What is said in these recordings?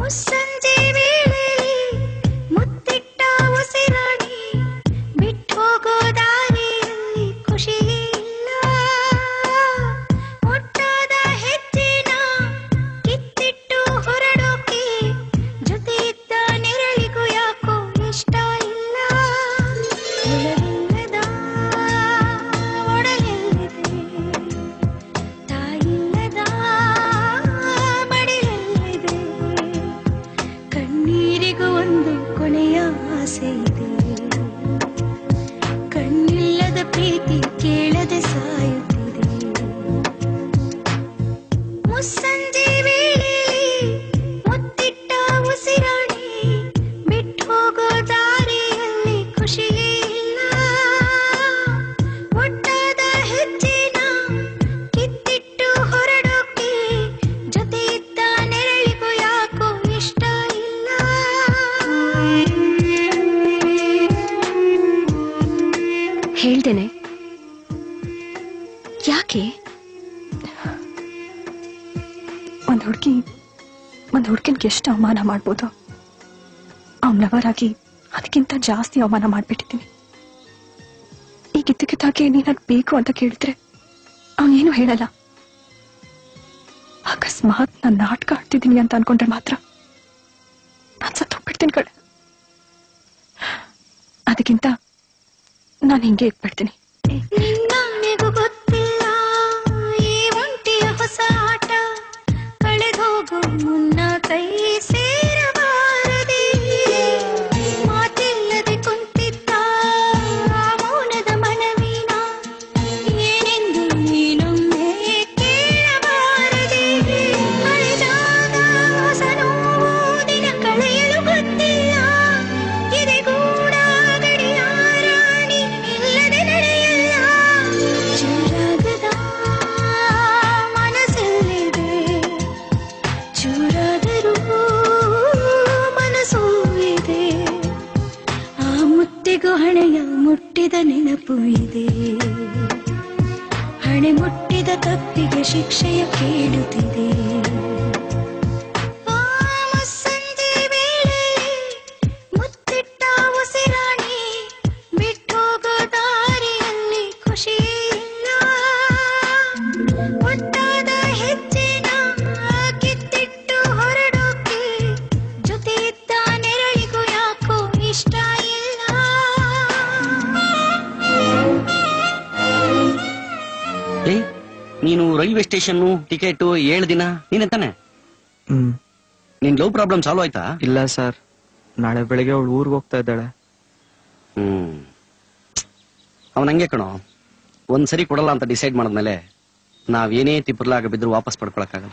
ಮುಸ್ಸಂಜೆ ವೇಳೆಯಲ್ಲಿ ಮುತ್ತಿಟ್ಟ ಉಸಿರಾಡಿ ಬಿಟ್ಟು ಹೋಗೋ ದಾರಿಯಲ್ಲಿ ಖುಷಿ ಇಲ್ಲ ಮುಟ್ಟಾದ ಹೆಜ್ಜೆನ ಕಿತ್ತಿಟ್ಟು ಹೊರಡೋಕೆ ಜೊತೆ ಇದ್ದ ನೆರಳಿಗೂ ಯಾಕೋ ಇಷ್ಟ ಇಲ್ಲ ಒಳವಿಲ್ಲದ ಒಡಲೆಲ್ಲಿದೆ ತಾಯಿಲ್ಲದ ಮಡಿಲಲ್ಲಿದೆ ಕಣ್ಣೀರಿಗೂ ಒಂದು ಕೊನೆಯ ಆಸೆ ಇದೆ ಕಣ್ಣಿಲ್ಲದ ಪ್ರೀತಿ ಕೇಳದೆ ಸಾಯುತ್ತಿದೆ ಮುಸ್ಸಂಜೆ ವೇಳೆಯಲ್ಲಿ ಮುತ್ತಿಟ್ಟ ಉಸಿರಾಡಿ ಬಿಟ್ಟು ಹೋಗೋ ದಾರಿಯಲ್ಲಿ ಖುಷಿ ಇಲ್ಲ ಒಟ್ಟಾದ ಹೆಜ್ಜೆನ ಕಿತ್ತಿಟ್ಟು ಹೊರಡೋಕೆ ಜೊತೆ ಇದ್ದ ನೆರಳಿಗೂ ಯಾಕೋ ಇಷ್ಟ ಇಲ್ಲ ಹೇಳ್ದೇನೆ ಯಾಕೆ ಒಂದ್ ಹುಡುಗಿ ಒಂದ್ ಹುಡುಗಿನ್ಗೆ ಎಷ್ಟು ಅವಮಾನ ಮಾಡ್ಬೋದು ಅವ್ನ ಲವರ್ ಆಗಿ ಅದಕ್ಕಿಂತ ಜಾಸ್ತಿ ಅವಮಾನ ಮಾಡ್ಬಿಟ್ಟಿದ್ದೀನಿ ಈಗ ಇದ್ದಕ್ಕಿದ್ದಾಗೆ ನೀ ನನ್ ಬೇಕು ಅಂತ ಕೇಳಿದ್ರೆ ಅವನೇನು ಹೇಳಲ್ಲ ಅಕಸ್ಮಾತ್ ನಾನ್ ನಾಟಕ ಆಡ್ತಿದ್ದೀನಿ ಅಂತ ಅನ್ಕೊಂಡ್ರೆ ಮಾತ್ರ ನಾನ್ ಸತ್ತು ಹೋಗ್ಬಿಡ್ತೀನಿ ಕಡೆ ಅದಕ್ಕಿಂತ ನಾನು ಹಿಂಗೆ ಇಟ್ಬಿಡ್ತೀನಿ ನಿನ್ನನೆಗೂ ಗೊತ್ತಿಲ್ಲ ಈ ಒಂಟಿಯ ಹೊಸ ಆಟ ಕಳೆದೋಗೋ ಮುನ್ನ ಕೈ ಸೇರಬಾರದೆ ಮಾತಿಲ್ಲದೆ ಕುಂತಿದ್ದ ಆ ಮೌನದ ಮನವಿನ ಏನೆಂದು ನೀನೊಮ್ಮೆ ಕೇಳಬಾರದೆ ಅಳಿದಾಗ ಹೊಸ ನೋವು ದಿನ ಕಳೆಯಲು ಗೊತ್ತಿಲ್ಲ ಎದೆಗೂಡ ಗಡಿಯಾರಾಣಿ ಇಲ್ಲದೆ ನಡೆಯಲ್ಲ ಚೂರಾಗದ ಮನಸ್ಸಲ್ಲಿದೆ ಚೂರಾದರೂ ಮನಸ್ಸು ಇದೆ ಆ ಮುತ್ತಿಗೂ ಹಣೆಯ ಮುಟ್ಟಿದ ನೆನಪು ಇದೆ ಹಣೆ ಮುಟ್ಟಿದ ತಪ್ಪಿಗೆ ಶಿಕ್ಷೆಯ ಕೇಳುತ್ತಿದೆ ಆ ಮುಸ್ಸಂಜೆ ವೇಳೆಯಲ್ಲಿ ಮುತ್ತಿಟ್ಟ ಉಸಿರಾಡಿ ಬಿಟ್ಟೋಗೋ ದಾರಿಯಲ್ಲಿ ಖುಷಿ ಇಲ್ಲ ಒಟ್ಟಾದ ಹೆಜ್ಜೆನ ಕಿತ್ತಿಟ್ಟು ಹೊರಡೋಕೆ ಜೊತೆ ಇದ್ದ ನೆರಳಿಗೂ ಯಾಕೋ ಇಷ್ಟ ಇಲ್ಲ ಏಯ್ ನೀನು ರೈಲ್ವೆ ಸ್ಟೇಷನ್ ಟಿಕೆಟ್ ಏಳು ದಿನ ನೀನೆ ತಾನೆ ಹ್ಮ್ ನಿನ್ ಲವ್ ಪ್ರಾಬ್ಲಮ್ ಸಾಲ್ವ್ ಆಯ್ತಾ ಇಲ್ಲ ಸರ್ ನಾಳೆ ಬೆಳಿಗ್ಗೆ ಅವಳು ಊರಿಗೆ ಹೋಗ್ತಾ ಇದ್ದಾಳೆ ಹ್ಮ್ ಅವನ್ ಹಂಗೆ ಕಣೋ ಒಂದ್ಸರಿ ಕೊಡಲ್ಲ ಅಂತ ಡಿಸೈಡ್ ಮಾಡಿದ್ಮೇಲೆ ನಾವ್ ಏನೇ ತಿಪ್ಪರ್ಲಾಗ ಬಿದ್ರು ವಾಪಸ್ ಪಡ್ಕೊಳಕ್ಕಾಗಲ್ಲ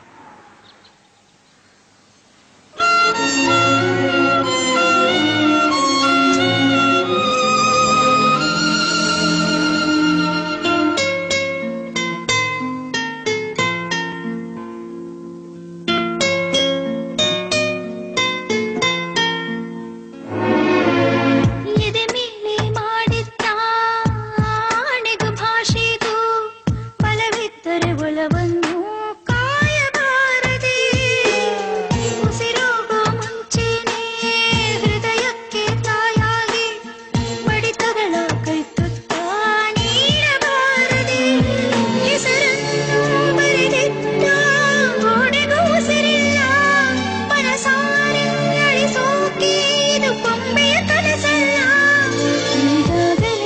ಎದೆ ಮೇಲೆ ಮಾಡಿದ್ದ ಆಣೆಗೂ ಭಾಷೆಗೂ ಬಲವಿದ್ದರೆ ಒಲವನ್ನು ಕಾಯಬಾರದೆ ಉಸಿರೋಗೋ ಮುಂಚೆನೆ ಹೃದಯಕ್ಕೆ ತಾಯಾಗಿ ಬಡಿತಗಳ ಕೈತುತ್ತ ನೀಡಬಾರದೆ ಹೆಸರನ್ನು ಬರೆದಿದ್ದ ಗೋಡೆಗೂ ಉಸಿರಿಲ್ಲ ಮನಸಾರೆ ಅಳಿಸೋಕೆ ಇದು ಕೊಂಬೆಯ ಕನಸಲ್ಲ ಈಗಾಗಲೇ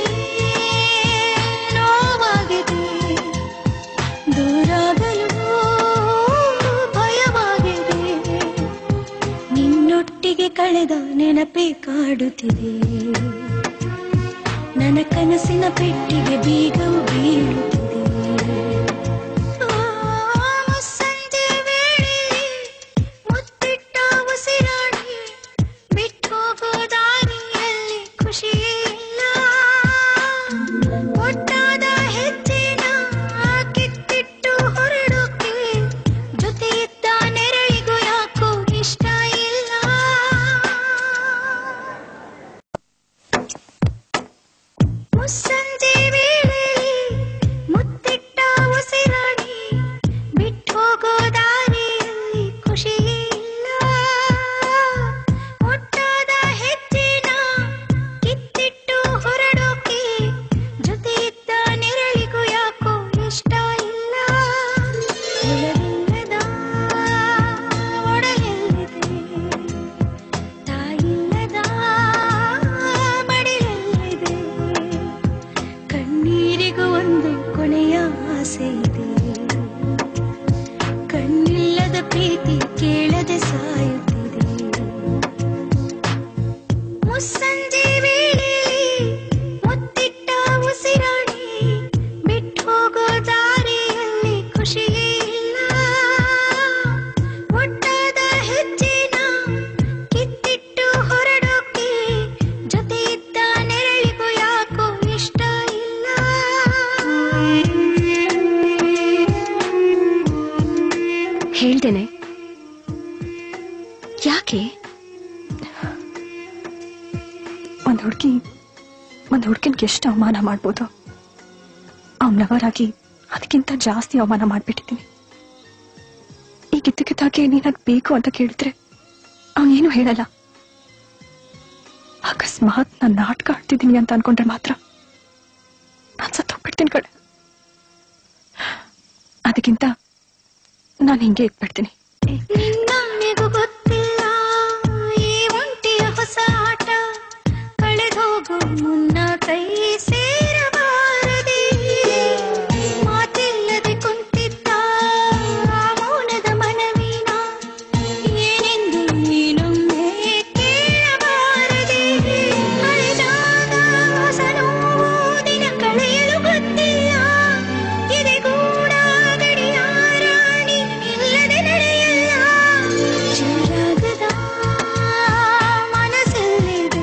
ನೋವಾಗಿದೆ ದೂರಾಗಲು ಭಯವಾಗಿದೆ ನಿನ್ನೊಟ್ಟಿಗೆ ಕಳೆದ ನೆನಪೇ ಕಾಡುತ್ತಿದೆ ನನ್ನ ಕನಸಿನ ಪೆಟ್ಟಿಗೆ ಬೀಗವು ಬೀಳುತ್ತಿದೆ ಆ ಮುಸ್ಸಂಜೆ ವೇಳೆಯಲ್ಲಿ ಮುತ್ತಿಟ್ಟ ಉಸಿರಾಡಿ ಬಿಟ್ಟು ಹೋಗೋ ದಾರಿಯಲ್ಲಿ ಖುಷಿ ಇಲ್ಲ ಒಟ್ಟಾದ ಹೆಜ್ಜೆನ ಕಿತ್ತಿಟ್ಟು ಹೊರಡೋಕೆ ಜೊತೆ ಇದ್ದ ನೆರಳಿಗೂ ಯಾಕೋ ಇಷ್ಟ ಇಲ್ಲ ಮುಸ್ಸಂಜೆ ವೇಳೆಯಲ್ಲಿ ಪ್ರೀತಿ ಕೇಳದೆ ಸಾಯುತ್ತಿದೆ ಮುಸ್ಸಂಜೆ ವೇಳೆಯಲ್ಲಿ ಮುತ್ತಿಟ್ಟ ಉಸಿರಾಡಿ ಬಿಟ್ಟು ಹೋಗೋ ದಾರಿಯಲ್ಲಿ ಖುಷಿಯೇ ಇಲ್ಲ ಒಟ್ಟಾದ ಹೆಜ್ಜೆನ ಕಿತ್ತಿಟ್ಟು ಹೊರಡೋಕೆ ಜೊತೆ ಇದ್ದ ನೆರಳಿಗೂ ಯಾಕೋ ಇಷ್ಟ ಇಲ್ಲ ಹೇಳ್ದೇನೆ ಯಾಕೆ ಒಂದ್ ಹುಡುಗಿ ಒಂದ್ ಹುಡುಗಿನ್ಗೆ ಎಷ್ಟು ಅವಮಾನ ಮಾಡ್ಬೋದು ಅವ್ನ ಲವರ್ ಆಗಿ ಅದಕ್ಕಿಂತ ಜಾಸ್ತಿ ಅವಮಾನ ಮಾಡ್ಬಿಟ್ಟಿದ್ದೀನಿ ಈಗ ಇದ್ದಕ್ಕಿದ್ದಾಗೆ ನೀನಾಗ್ ಬೇಕು ಅಂತ ಕೇಳಿದ್ರೆ ಅವನೇನು ಹೇಳಲ್ಲ ಅಕಸ್ಮಾತ್ ನಾನು ನಾಟಕ ಆಡ್ತಿದ್ದೀನಿ ಅಂತ ಅನ್ಕೊಂಡ್ರೆ ಮಾತ್ರ ನಾನ್ ಸತ್ತೋಗ್ಬಿಡ್ತೀನಿ ಕಡೆ ಅದಕ್ಕಿಂತ ನಾನು ಹಿಂಗೆ ಇಟ್ಬಿಡ್ತೀನಿ ನಿನ್ನಮ್ಮೆಗೂ ಗೊತ್ತಿಲ್ಲ ಈ ಒಂಟಿಯ ಹೊಸ ಆಟ ಕಳೆದೋಗೋ ಮುನ್ನ ಕೈ ಸೇರಬಾರದೆ ಮಾತಿಲ್ಲದೆ ಕುಂತಿದ್ದ ಆ ಮೌನದ ಮನವಿನ ಏನೆಂದು ನೀನೊಮ್ಮೆ ಕೇಳಬಾರದೆ ಅಳಿದಾಗ ಹೊಸ ನೋವು ದಿನ ಕಳೆಯಲು ಗೊತ್ತಿಲ್ಲ ಎದೆಗೂಡ ಗಡಿಯಾರ ಇಲ್ಲದೆ ನಡೆಯಲ್ಲ ಚೂರಾಗದ ಮನಸ್ಸಲ್ಲಿದೆ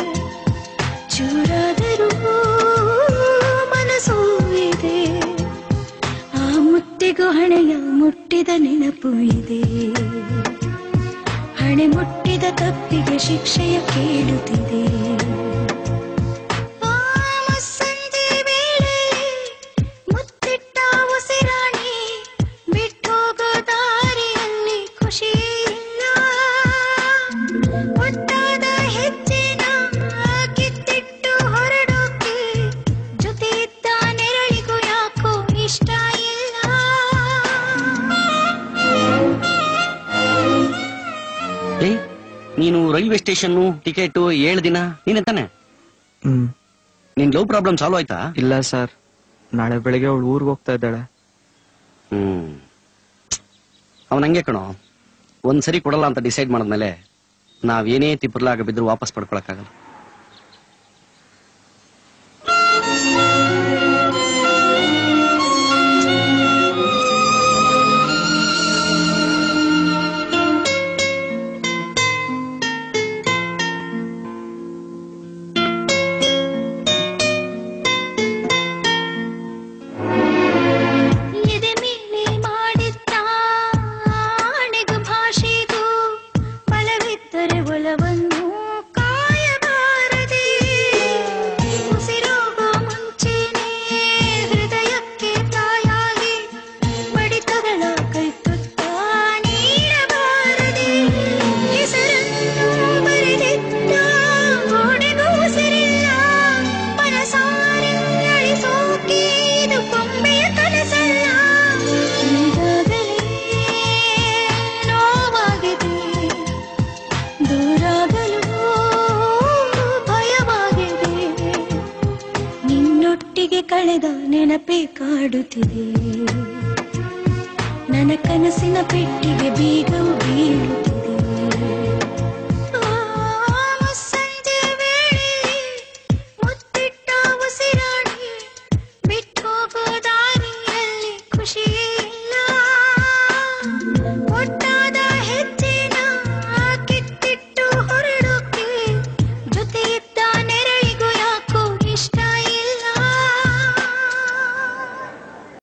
ಚೂರಾದರೂ ಮನಸ್ಸು ಇದೆ ಆ ಮುತ್ತಿಗೂ ಹಣೆಯ ಮುಟ್ಟಿದ ನೆನಪು ಇದೆ ಹಣೆ ಮುಟ್ಟಿದ ತಪ್ಪಿಗೆ ಶಿಕ್ಷೆಯ ಕೇಳುತ್ತಿದೆ ಆ ಮುಸ್ಸಂಜೆ ವೇಳೆಯಲ್ಲಿ ಮುತ್ತಿಟ್ಟ ಉಸಿರಾಣಿ ಬಿಟ್ಟೋಗೋ ದಾರಿಯಲ್ಲಿ ಖುಷಿ ಇಲ್ಲ ಒಟ್ಟಾದ ಹೆಜ್ಜೆನ ಕಿತ್ತಿಟ್ಟು ಹೊರಡೋಕೆ ಜೊತೆ ಇದ್ದ ನೆರಳಿಗೂ ಯಾಕೋ ಇಷ್ಟ ಇಲ್ಲ ಏ ನೀನು ರೈಲ್ವೆ ಸ್ಟೇಷನ್ ಟಿಕೆಟ್ ಏಳು ದಿನ ನೀನೆ ತಾನೆ ಹ್ಮ್ ನಿನ್ ಲವ್ ಪ್ರಾಬ್ಲಮ್ ಸಾಲ್ವ್ ಆಯ್ತಾ ಇಲ್ಲ ಸರ್ ನಾಳೆ ಬೆಳಿಗ್ಗೆ ಅವಳು ಊರಿಗೆ ಹೋಗ್ತಾ ಇದ್ದಾಳೆ ಹ್ಮ್ ಅವನ್ ಹಂಗೆ ಕಣೋ ಒಂದ್ಸರಿ ಕೊಡಲ್ಲ ಅಂತ ಡಿಸೈಡ್ ಮಾಡಿದ್ಮೇಲೆ ನಾವೇನೇ ತಿಪ್ಪರ್ಲಾಗ ಬಿದ್ರು ವಾಪಸ್ ಪಡ್ಕೊಳಕ್ಕಾಗಲ್ಲ ಎದೆ ಮೇಲೆ ಮಾಡಿದ್ದ ಆಣೆಗೂ ಭಾಷೆಗೂ ಬಲವಿದ್ದರೆ ಒಲವನ್ನು ಕಾಯಬಾರದೆ ಉಸಿರೋಗೋ ಮುಂಚೆನೆ ಹೃದಯಕ್ಕೆ ತಾಯಾಗಿ ಬಡಿತಗಳ ಕೈತುತ್ತ ನೀಡಬಾರದೆ ಹೆಸರನ್ನು ಬರೆದಿದ್ದ ಗೋಡೆಗೂ ಉಸಿರಿಲ್ಲ ಮನಸಾರೆ ಅಳಿಸೋಕೆ ಇದು ಕೊಂಬೆಯ ಕನಸಲ್ಲ ಈಗಾಗಲೇ ನೋವಾಗಿದೆ ದೂರಾಗಲು ಭಯವಾಗಿದೆ ನಿನ್ನೊಟ್ಟಿಗೆ ಕಳೆದ ನೆನಪೇ ಕಾಡುತ್ತಿದೆ ನನ್ನ ಕನಸಿನ ಪೆಟ್ಟಿಗೆ ಬೀಗವು ಬೀಳುತ್ತಿದೆ